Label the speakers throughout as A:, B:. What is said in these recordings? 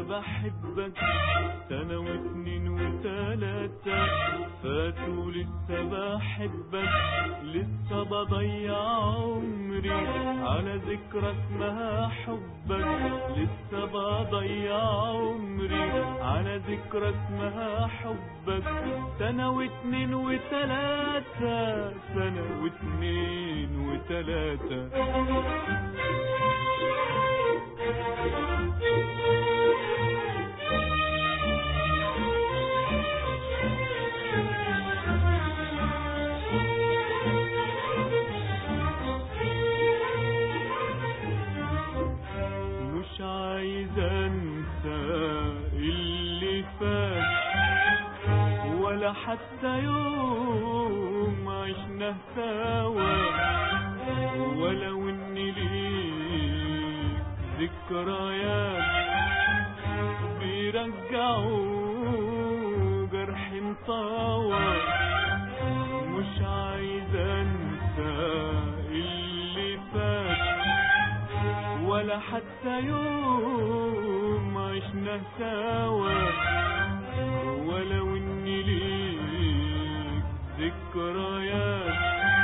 A: بحبك سنة واتنين وتلاتة فاتوا لسه بحبك لسه بضيع عمري على ذكرى اسمها حبك لسه بضيع عمري على ذكرى اسمها حبك سنة واتنين وتلاتة سنة واتنين وتلاتة مش عايز انسى اللي فات ولا حتى يوم عشنا سوا ولو ان ليك ذكريات بيرجعوا جرح مطوى مش عايز انسى اللي فات ولا حتى يوم عشنا سوا ولو ان ليك ذكريات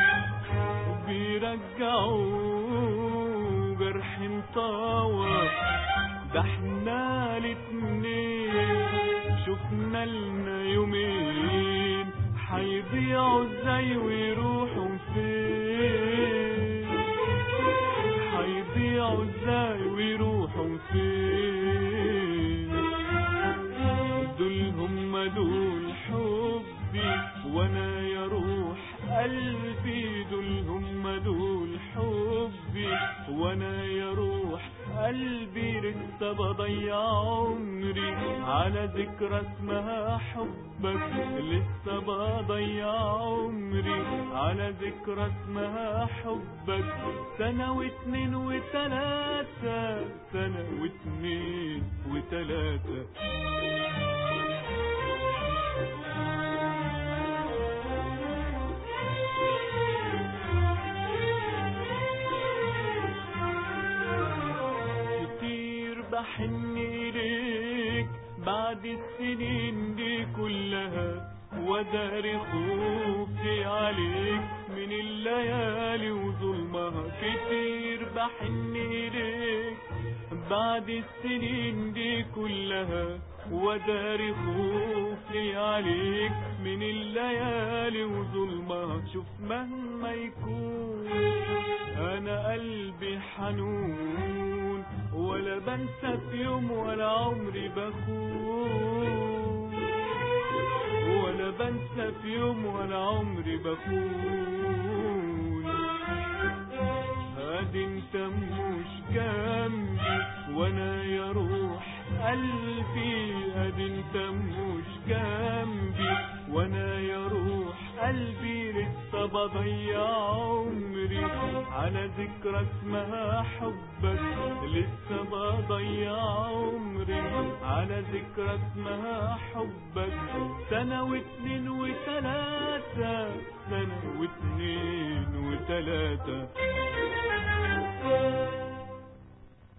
A: بيرجعوا جرح مطوى ده احنا الاتنين شفنا لنا يومين هيضيعوا ازاي ويروحوا فين هيضيعوا ازاي ويروحوا فين دول هم دول حبي وانا يا روح قلبي دول هم دول حبي وانا يا روح قلبي لسه بضيع عمري على ذكرى اسمها حبك لسه بضيع عمري على ذكرى اسمها حبك سنة واتنين وتلاتة سنة واتنين وتلاتة كتير بحن إليك بعد السنين دي كلها وداري خوفي عليك من الليالي وظلمها كتير بحن إليك بعد السنين دي كلها وداري خوفي عليك من الليالي وظلمها شوف مهما يكون انا قلبي حنون ولا بنسى في يوم ولا عمري بخون ولا بنسى في يوم ولا عمري بخون هادي انت مش جنبي وانا يا روح قلبي هادي انت مش جنبي وانا يا روح قلبي لسه بضيع عمري على ذكرى اسمها حبك لسه بضيع عمري على ذكرى اسمها حبك سنة واتنين وتلاتة سنة واتنين وتلاتة